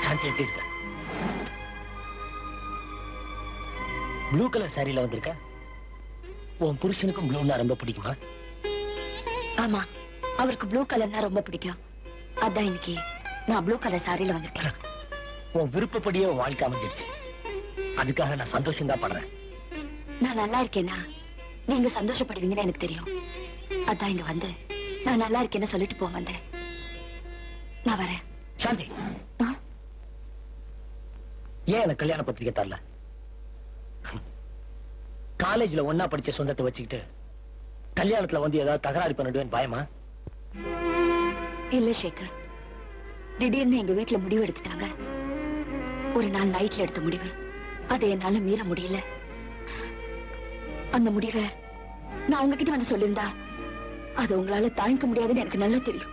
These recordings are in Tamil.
சாந்தி எப்படி இருக்க ப்ளூ கலர் சாரியில வந்திருக்க உன் புருஷனுக்கும் ப்ளூன்னா ரொம்ப பிடிக்குமா ஆமா அவருக்கு ப்ளூ கலர்னா ரொம்ப பிடிக்கும் அதான் இன்னைக்கு நான் ப்ளூ கலர் சாரியில வந்திருக்கேன் உன் விருப்பப்படியே உன் வாழ்க்கை அமைஞ்சிடுச்சு அதுக்காக நான் சந்தோஷம் தான் படுறேன் நான் நல்லா இருக்கேனா நீங்க சந்தோஷப்படுவீங்கன்னு எனக்கு தெரியும் அதான் இங்க வந்து நான் நல்லா இருக்கேன்னு சொல்லிட்டு போக வந்தேன் நான் வரேன் சாந்தி ஆ? ஏன் எனக்கு கல்யாண பத்திரிக்கை தரல காலேஜ்ல ஒன்னா படிச்ச சொந்தத்தை வச்சுக்கிட்டு கல்யாணத்துல வந்து ஏதாவது தகராறு பண்ணிடுவேன் பயமா இல்ல சேகர் திடீர்னு எங்க வீட்டுல முடிவு எடுத்துட்டாங்க ஒரு நாள் நைட்ல எடுத்த முடிவு அதை என்னால மீற முடியல அந்த முடிவை நான் உங்ககிட்ட வந்து சொல்லியிருந்தா அது உங்களால தாங்கிக்க முடியாதுன்னு எனக்கு நல்லா தெரியும்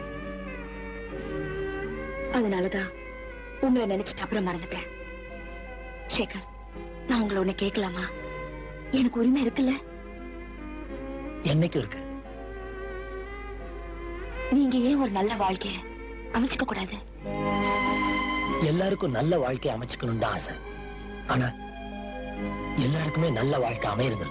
அதனாலதான் உங்களை நினைச்சிட்டு அப்புறம் மறந்துட்டேன் சேகர் நான் உங்களை ஒண்ணு கேட்கலாமா எனக்கு உரிமை இருக்குல்ல என்னைக்கும் இருக்கு நீங்க ஏன் ஒரு நல்ல வாழ்க்கைய அமைச்சுக்க கூடாது எல்லாருக்கும் நல்ல வாழ்க்கை அமைச்சுக்கணும் தான் ஆசை ஆனா எல்லாருக்குமே நல்ல வாழ்க்கை அமையறதில்ல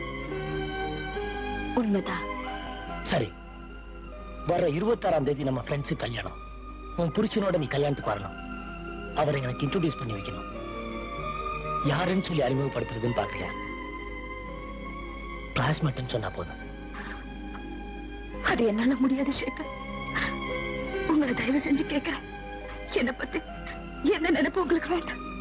உண்மைதான் சரி வர இருபத்தாறாம் தேதி நம்ம ஃப்ரெண்ட்ஸு கல்யாணம் உன் புருஷனோட நீ கல்யாணத்துக்கு வரணும் அவரை எனக்கு இன்ட்ரோடியூஸ் பண்ணி வைக்கணும் யாருன்னு சொல்லி அறிமுகப்படுத்துறதுன்னு பாக்குறியா கிளாஸ்மேட்னு சொன்னா போதும் அது என்னால முடியாது சேகர் உங்களை தயவு செஞ்சு கேட்கிறேன் என்ன பத்தி என்ன நினைப்பு உங்களுக்கு வேண்டாம்